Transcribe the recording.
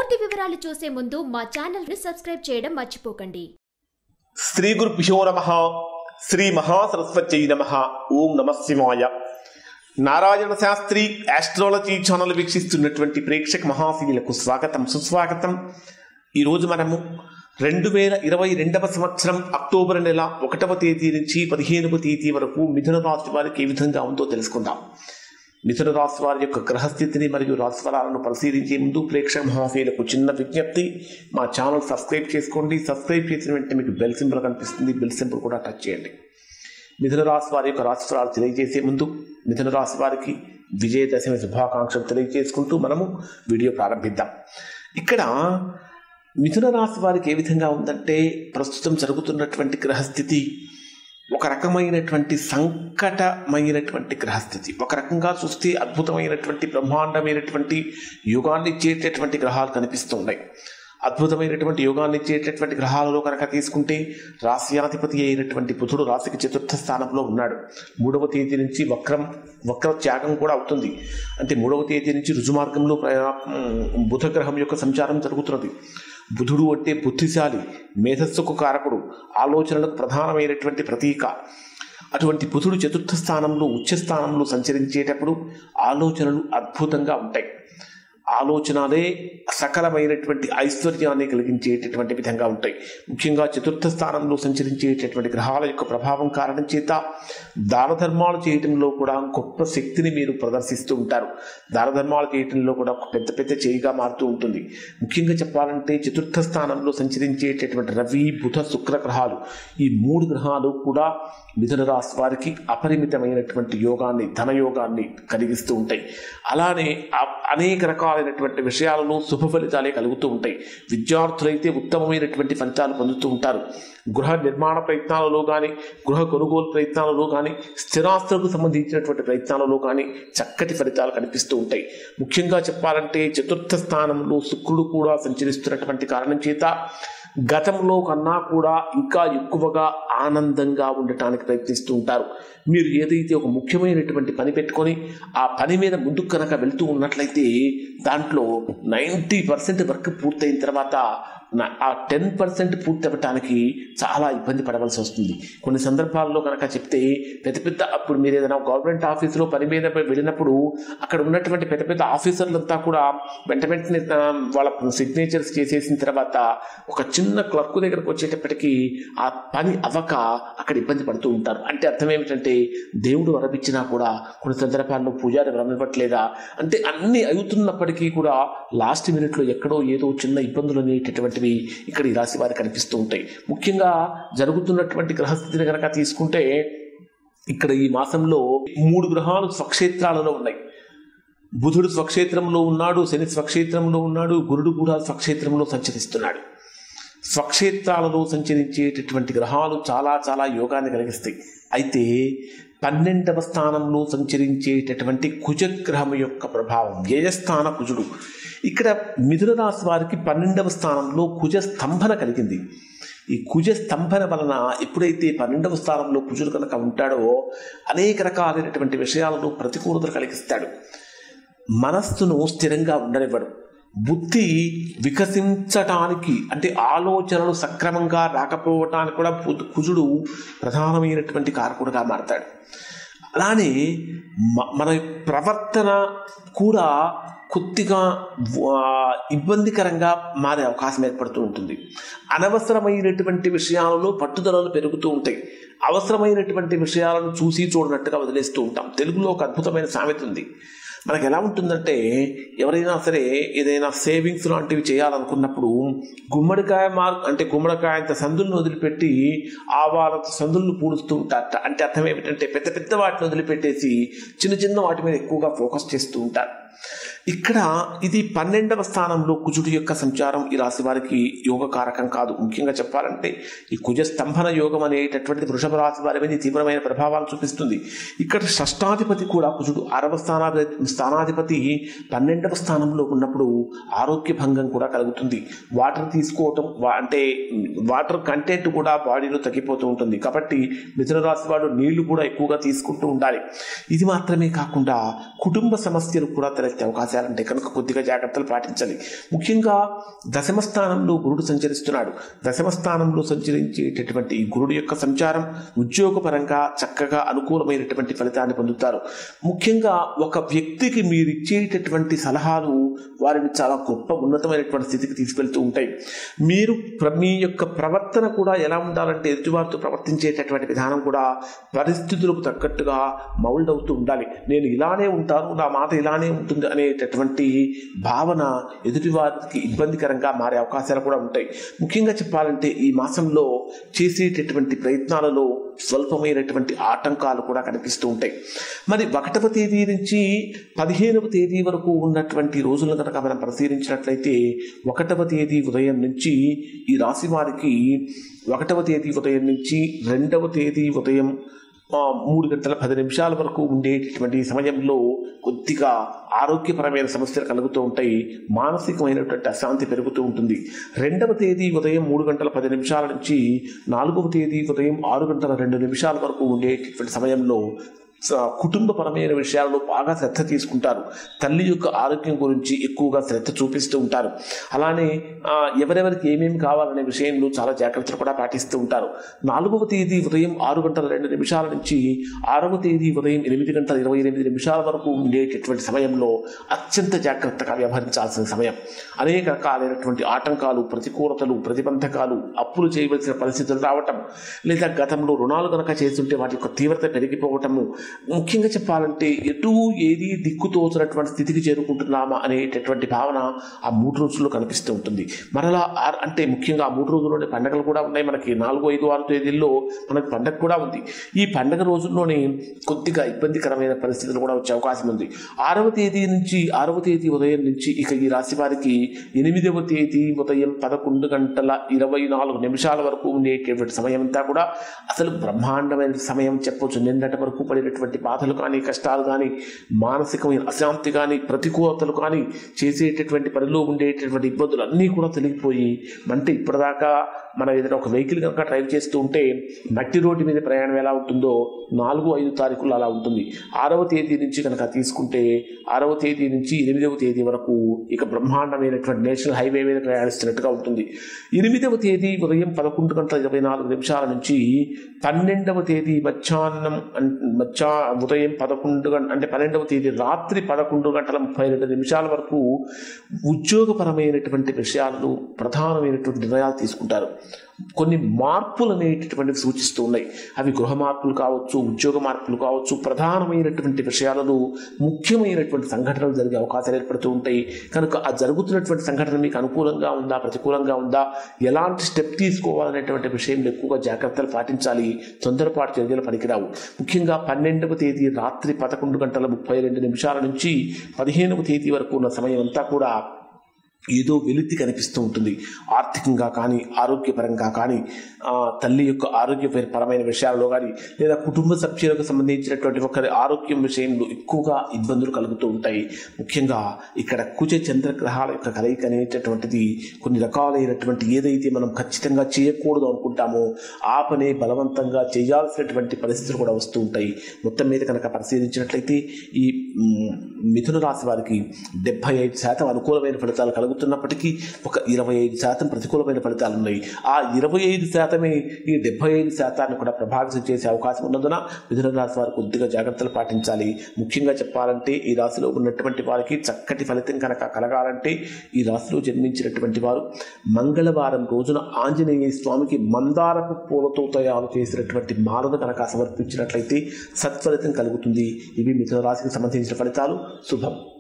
పూర్తి వివరాలు చూసే ముందు మా ఛానల్ ని సబ్స్క్రైబ్ చేయడం మర్చిపోకండి శ్రీ గురుభ్యో నమ శ్రీ మహాసరస్వత్యై నమ ఓం నమ శివాయ నారాయణ శాస్త్రి ఆస్ట్రాలజీ ఛానల్ వీక్షిస్తున్నటువంటి ప్రేక్షక మహాశీలకు స్వాగతం సుస్వాగతం ఈరోజు మనము రెండు వేల ఇరవై రెండవ సంవత్సరం అక్టోబర్ నెల ఒకటవ తేదీ నుంచి పదిహేనవ తేదీ వరకు మిథున రాశి వారికి ఏ విధంగా ఉందో తెలుసుకుందాం మిథున రాశి వారి యొక్క గ్రహస్థితిని మరియు రాశిఫలాలను పరిశీలించే ముందు ప్రేక్షక మహాశయులకు చిన్న విజ్ఞప్తి మా ఛానల్ సబ్స్క్రైబ్ చేసుకోండి సబ్స్క్రైబ్ చేసిన వెంటనే మీకు బెల్ సింబల్ కనిపిస్తుంది బెల్ సింబల్ కూడా టచ్ చేయండి మిథున రాశి వారి యొక్క రాశిఫలాలు తెలియజేసే ముందు మిథున రాశి వారికి విజయదశమి శుభాకాంక్షలు తెలియజేసుకుంటూ మనము వీడియో ప్రారంభిద్దాం ఇక్కడ మిథున రాశి వారికి ఏ విధంగా ఉందంటే ప్రస్తుతం జరుగుతున్నటువంటి గ్రహస్థితి ఒక రకమైనటువంటి సంకటమైనటువంటి గ్రహస్థితి ఒక రకంగా చూస్తే అద్భుతమైనటువంటి బ్రహ్మాండమైనటువంటి యుగాన్ని ఇచ్చేటటువంటి గ్రహాలు కనిపిస్తున్నాయి అద్భుతమైనటువంటి యోగాన్ని ఇచ్చేటటువంటి గ్రహాలలో కనుక తీసుకుంటే రాశ్యాధిపతి అయినటువంటి బుధుడు రాశికి చతుర్థ స్థానంలో ఉన్నాడు మూడవ తేదీ నుంచి వక్రం వక్ర త్యాగం కూడా అవుతుంది అంటే మూడవ తేదీ నుంచి రుజుమార్గంలో ప్రయా ఉమ్, బుధ గ్రహం యొక్క సంచారం జరుగుతున్నది బుధుడు అంటే బుద్ధిశాలి మేధస్సుకు కారకుడు ఆలోచనలకు ప్రధానమైనటువంటి ప్రతీక అటువంటి బుధుడు చతుర్థ స్థానంలో ఉచ్చ స్థానంలో సంచరించేటప్పుడు ఆలోచనలు అద్భుతంగా ఉంటాయి ఆలోచనలే సకలమైనటువంటి ఐశ్వర్యాన్ని కలిగించేటటువంటి విధంగా ఉంటాయి ముఖ్యంగా చతుర్థ స్థానంలో సంచరించేటటువంటి గ్రహాల యొక్క ప్రభావం కారణం చేత దాన ధర్మాలు చేయటంలో కూడా గొప్ప శక్తిని మీరు ప్రదర్శిస్తూ ఉంటారు దాన ధర్మాలు చేయటంలో కూడా ఒక పెద్ద పెద్ద చేయిగా మారుతూ ఉంటుంది ముఖ్యంగా చెప్పాలంటే చతుర్థ స్థానంలో సంచరించేటటువంటి రవి బుధ శుక్ర గ్రహాలు ఈ మూడు గ్రహాలు కూడా మిథున రాశి వారికి అపరిమితమైనటువంటి యోగాన్ని ధనయోగాన్ని కలిగిస్తూ ఉంటాయి అలానే అ- అనేక రకాలైనటువంటి విషయాలలో శుభ ఫలితాలే కలుగుతూ ఉంటాయి విద్యార్థులైతే ఉత్తమమైనటువంటి ఫలితాలు పొందుతూ ఉంటారు గృహ నిర్మాణ ప్రయత్నాలలో కానీ గృహ కొనుగోలు ప్రయత్నాలలో కానీ స్థిరాస్తులకు సంబంధించినటువంటి ప్రయత్నాలలో కానీ చక్కటి ఫలితాలు కనిపిస్తూ ఉంటాయి ముఖ్యంగా చెప్పాలంటే చతుర్థ స్థానంలో శుక్రుడు కూడా సంచరిస్తున్నటువంటి కారణం చేత గతంలో కన్నా కూడా ఇంకా ఎక్కువగా ఆనందంగా ఉండటానికి ప్రయత్నిస్తూ ఉంటారు మీరు ఏదైతే ఒక ముఖ్యమైనటువంటి పని పెట్టుకొని ఆ పని మీద ముందుకు కనుక వెళ్తూ ఉన్నట్లయితే దాంట్లో నైంటీ పర్సెంట్ వర్క్ పూర్తయిన తర్వాత నా- ఆ టెన్ పర్సెంట్ పూర్తి అవ్వటానికి చాలా ఇబ్బంది పడవలసి వస్తుంది కొన్ని సందర్భాల్లో కనుక చెప్తే పెద్ద పెద్ద అప్పుడు మీరు ఏదైనా గవర్నమెంట్ ఆఫీసులో పని మీద వెళ్ళినప్పుడు అక్కడ ఉన్నటువంటి పెద్ద పెద్ద ఆఫీసర్లంతా కూడా వెంట వెంటనే ఆ, వాళ్ళ సిగ్నేచర్స్ చేసేసిన తర్వాత ఒక చిన్న క్లర్క్ దగ్గరకు వచ్చేటప్పటికి ఆ పని అవ్వక అక్కడ ఇబ్బంది పడుతూ ఉంటారు అంటే అర్థం ఏమిటంటే దేవుడు వరమిచ్చినా కూడా కొన్ని సందర్భాల్లో పూజారి వరం ఇవ్వట్లేదా అంటే అన్ని అవుతున్నప్పటికీ కూడా లాస్ట్ మినిట్లో ఎక్కడో ఏదో చిన్న ఇబ్బందులు అనేటటువంటివి ఇక్కడ ఈ రాశి వారికి కనిపిస్తూ ఉంటాయి ముఖ్యంగా జరుగుతున్నటువంటి గ్రహస్థితిని కనుక తీసుకుంటే ఇక్కడ ఈ మాసంలో మూడు గ్రహాలు స్వక్షేత్రాలలో ఉన్నాయి బుధుడు స్వక్షేత్రంలో ఉన్నాడు శని స్వక్షేత్రంలో ఉన్నాడు గురుడు కూడా స్వక్షేత్రంలో సంచరిస్తున్నాడు స్వక్షేత్రాలలో సంచరించేటటువంటి గ్రహాలు చాలా చాలా యోగాన్ని కలిగిస్తాయి అయితే పన్నెండవ స్థానంలో సంచరించేటటువంటి కుజగ్రహం యొక్క ప్రభావం వ్యయస్థాన కుజుడు ఇక్కడ మిథున రాశి వారికి పన్నెండవ స్థానంలో కుజ స్తంభన కలిగింది ఈ కుజ స్తంభన వలన ఎప్పుడైతే పన్నెండవ స్థానంలో కుజుడు కనుక ఉంటాడో అనేక రకాలైనటువంటి విషయాలను ప్రతికూలతలు కలిగిస్తాడు మనస్సును స్థిరంగా ఉండనివ్వడు బుద్ధి వికసించటానికి అంటే ఆలోచనలు సక్రమంగా రాకపోవటానికి కూడా బుధ్- కుజుడు ప్రధానమైనటువంటి కారకుడుగా మారతాడు అలానే మ- మన ప్రవర్తన కూడా కొద్దిగా ఆ, ఇబ్బందికరంగా మారే అవకాశం ఏర్పడుతూ ఉంటుంది అనవసరమైనటువంటి విషయాలలో పట్టుదలలు పెరుగుతూ ఉంటాయి అవసరమైనటువంటి విషయాలను చూసి చూడనట్టుగా వదిలేస్తూ ఉంటాం తెలుగులో ఒక అద్భుతమైన సామెత ఉంది మనకు ఎలా ఉంటుందంటే ఎవరైనా సరే ఏదైనా సేవింగ్స్ లాంటివి చేయాలనుకున్నప్పుడు గుమ్మడికాయ మార్ అంటే గుమ్మడికాయ అంత సందులను వదిలిపెట్టి ఆ వాళ్ళ సందులను పూడుస్తూ ఉంటారట అంటే అర్థం ఏమిటంటే పెద్ద పెద్ద వాటిని వదిలిపెట్టేసి చిన్న చిన్న వాటి మీద ఎక్కువగా ఫోకస్ చేస్తూ ఉంటారు ఇక్కడ ఇది పన్నెండవ స్థానంలో కుజుడు యొక్క సంచారం ఈ రాశి వారికి యోగకారకం కాదు ముఖ్యంగా చెప్పాలంటే ఈ కుజ స్తంభన యోగం అనేటటువంటిది వృషభ రాశి వారి మీద తీవ్రమైన ప్రభావాలు చూపిస్తుంది ఇక్కడ షష్టాధిపతి కూడా కుజుడు ఆరవ స్థానాధిపతి స్థానాధిపతి పన్నెండవ స్థానంలో ఉన్నప్పుడు ఆరోగ్య భంగం కూడా కలుగుతుంది వాటర్ తీసుకోవటం వా- అంటే వాటర్ కంటెంట్ కూడా బాడీలో తగ్గిపోతూ ఉంటుంది కాబట్టి మిథున రాశి వాడు నీళ్లు కూడా ఎక్కువగా తీసుకుంటూ ఉండాలి ఇది మాత్రమే కాకుండా కుటుంబ సమస్యలు కూడా తెర తలెత్తే అవకాశాలు ఉంటాయి కనుక కొద్దిగా జాగ్రత్తలు పాటించాలి ముఖ్యంగా దశమ స్థానంలో గురుడు సంచరిస్తున్నాడు దశమ స్థానంలో సంచరించేటటువంటి ఈ గురుడు యొక్క సంచారం ఉద్యోగపరంగా చక్కగా అనుకూలమైనటువంటి ఫలితాన్ని పొందుతారు ముఖ్యంగా ఒక వ్యక్తికి మీరు ఇచ్చేటటువంటి సలహాలు వారిని చాలా గొప్ప ఉన్నతమైనటువంటి స్థితికి తీసుకెళ్తూ ఉంటాయి మీరు ప్ర- మీ యొక్క ప్రవర్తన కూడా ఎలా ఉండాలంటే ఎదుటివారితో ప్రవర్తించేటటువంటి విధానం కూడా పరిస్థితులకు తగ్గట్టుగా మౌల్డ్ అవుతూ ఉండాలి నేను ఇలానే ఉంటాను నా మాట ఇలానే ఉంటుంది అనేటటువంటి భావన ఎదుటివారికి ఇబ్బందికరంగా మారే అవకాశాలు కూడా ఉంటాయి ముఖ్యంగా చెప్పాలంటే ఈ మాసంలో చేసేటటువంటి ప్రయత్నాలలో స్వల్పమైనటువంటి ఆటంకాలు కూడా కనిపిస్తూ ఉంటాయి మరి ఒకటవ తేదీ నుంచి పదిహేనవ తేదీ వరకు ఉన్నటువంటి రోజులను కనుక మనం పరిశీలించినట్లయితే ఒకటవ తేదీ ఉదయం నుంచి ఈ రాశి వారికి ఒకటవ తేదీ ఉదయం నుంచి రెండవ తేదీ ఉదయం ఆ, మూడు గంటల పది నిమిషాల వరకు ఉండేటటువంటి సమయంలో కొద్దిగా ఆరోగ్యపరమైన సమస్యలు కలుగుతూ ఉంటాయి మానసికమైనటువంటి అశాంతి పెరుగుతూ ఉంటుంది రెండవ తేదీ ఉదయం మూడు గంటల పది నిమిషాల నుంచి నాలుగవ తేదీ ఉదయం ఆరు గంటల రెండు నిమిషాల వరకు ఉండేటటువంటి సమయంలో స- కుటుంబపరమైన విషయాల్లో బాగా శ్రద్ధ తీసుకుంటారు తల్లి యొక్క ఆరోగ్యం గురించి ఎక్కువగా శ్రద్ధ చూపిస్తూ ఉంటారు అలానే ఆ, ఎవరెవరికి ఏమేమి కావాలనే విషయంలో చాలా జాగ్రత్తలు కూడా పాటిస్తూ ఉంటారు నాలుగవ తేదీ ఉదయం ఆరు గంటల రెండు నిమిషాల నుంచి ఆరవ తేదీ ఉదయం ఎనిమిది గంటల ఇరవై ఎనిమిది నిమిషాల వరకు ఉండేటటువంటి సమయంలో అత్యంత జాగ్రత్తగా వ్యవహరించాల్సిన సమయం అనేక రకాలైనటువంటి ఆటంకాలు ప్రతికూలతలు ప్రతిబంధకాలు అప్పులు చేయవలసిన పరిస్థితులు రావటం లేదా గతంలో రుణాలు కనుక చేస్తుంటే వాటి యొక్క తీవ్రత పెరిగిపోవటము ముఖ్యంగా చెప్పాలంటే ఎటు ఏది దిక్కుతోచినటువంటి స్థితికి చేరుకుంటున్నామా అనేటటువంటి భావన ఆ మూడు రోజుల్లో కనిపిస్తూ ఉంటుంది మరలా ఆ- అంటే ముఖ్యంగా ఆ మూడు రోజుల్లోనే పండగలు కూడా ఉన్నాయి మనకి నాలుగు ఐదు ఆరు తేదీల్లో మనకి పండగ కూడా ఉంది ఈ పండగ రోజుల్లోనే కొద్దిగా ఇబ్బందికరమైన పరిస్థితులు కూడా వచ్చే అవకాశం ఉంది ఆరవ తేదీ నుంచి ఆరవ తేదీ ఉదయం నుంచి ఇక ఈ రాశి వారికి ఎనిమిదవ తేదీ ఉదయం పదకొండు గంటల ఇరవై నాలుగు నిమిషాల వరకు ఉండేటటువంటి సమయం అంతా కూడా అసలు బ్రహ్మాండమైన సమయం చెప్పొచ్చు నిన్నటి వరకు పడినటువంటి బాధలు కానీ కష్టాలు కానీ మానసికమైన అశాంతి కానీ ప్రతికూలతలు కానీ చేసేటటువంటి పనిలో ఉండేటటువంటి ఇబ్బందులు అన్నీ కూడా తొలగిపోయి అంటే ఇప్పటిదాకా మనం ఏదైనా ఒక వెహికల్ కనుక డ్రైవ్ చేస్తూ ఉంటే మట్టి రోడ్డు మీద ప్రయాణం ఎలా ఉంటుందో నాలుగు ఐదు తారీఖులు అలా ఉంటుంది ఆరవ తేదీ నుంచి కనుక తీసుకుంటే ఆరవ తేదీ నుంచి ఎనిమిదవ తేదీ వరకు ఇక బ్రహ్మాండమైనటువంటి నేషనల్ హైవే మీద ప్రయాణిస్తున్నట్టుగా ఉంటుంది ఎనిమిదవ తేదీ ఉదయం పదకొండు గంటల ఇరవై నాలుగు నిమిషాల నుంచి పన్నెండవ తేదీ మధ్యాహ్నం అన్- మధ్యా ఉదయం పదకొండు గంట అంటే పన్నెండవ తేదీ రాత్రి పదకొండు గంటల ముప్పై రెండు నిమిషాల వరకు ఉద్యోగపరమైనటువంటి విషయాలను ప్రధానమైనటువంటి నిర్ణయాలు తీసుకుంటారు కొన్ని మార్పులు అనేటటువంటివి సూచిస్తూ ఉన్నాయి అవి గృహ మార్పులు కావచ్చు ఉద్యోగ మార్పులు కావచ్చు ప్రధానమైనటువంటి విషయాలలో ముఖ్యమైనటువంటి సంఘటనలు జరిగే అవకాశాలు ఏర్పడుతూ ఉంటాయి కనుక ఆ జరుగుతున్నటువంటి సంఘటన మీకు అనుకూలంగా ఉందా ప్రతికూలంగా ఉందా ఎలాంటి స్టెప్ తీసుకోవాలనేటువంటి విషయంలో ఎక్కువగా జాగ్రత్తలు పాటించాలి తొందరపాటు చర్యలు పనికిరావు ముఖ్యంగా పన్నెండవ తేదీ రాత్రి పదకొండు గంటల ముప్పై రెండు నిమిషాల నుంచి పదిహేనవ తేదీ వరకు ఉన్న సమయం అంతా కూడా ఏదో వెలితి కనిపిస్తూ ఉంటుంది ఆర్థికంగా కానీ ఆరోగ్యపరంగా కానీ ఆ, తల్లి యొక్క ఆరోగ్యపరమైన విషయాల్లో కానీ లేదా కుటుంబ సభ్యులకు సంబంధించినటువంటి ఒకరి ఆరోగ్యం విషయంలో ఎక్కువగా ఇబ్బందులు కలుగుతూ ఉంటాయి ముఖ్యంగా ఇక్కడ కుజ చంద్రగ్రహాల యొక్క కలయిక అనేటటువంటిది కొన్ని రకాలైనటువంటి ఏదైతే మనం ఖచ్చితంగా చేయకూడదు అనుకుంటామో ఆ పనే బలవంతంగా చేయాల్సినటువంటి పరిస్థితులు కూడా వస్తూ ఉంటాయి మొత్తం మీద కనుక పరిశీలించినట్లయితే ఈ మ్, మిథున రాశి వారికి డెబ్బై ఐదు శాతం అనుకూలమైన ఫలితాలు కలుగుతున్నప్పటికీ ఒక ఇరవై ఐదు శాతం ప్రతికూలమైన ఫలితాలు ఉన్నాయి ఆ ఇరవై ఐదు శాతమే ఈ డెబ్బై ఐదు శాతాన్ని కూడా ప్రభావితం చేసే అవకాశం ఉన్నందున మిథున రాశి వారు కొద్దిగా జాగ్రత్తలు పాటించాలి ముఖ్యంగా చెప్పాలంటే ఈ రాశిలో ఉన్నటువంటి వారికి చక్కటి ఫలితం కనుక కలగాలంటే ఈ రాశిలో జన్మించినటువంటి వారు మంగళవారం రోజున ఆంజనేయ స్వామికి మందారపు పూలతో తయారు చేసినటువంటి మాలను కనుక సమర్పించినట్లయితే సత్ఫలితం కలుగుతుంది ఇవి మిథున రాశికి సంబంధించిన ఫలితాలు శుభం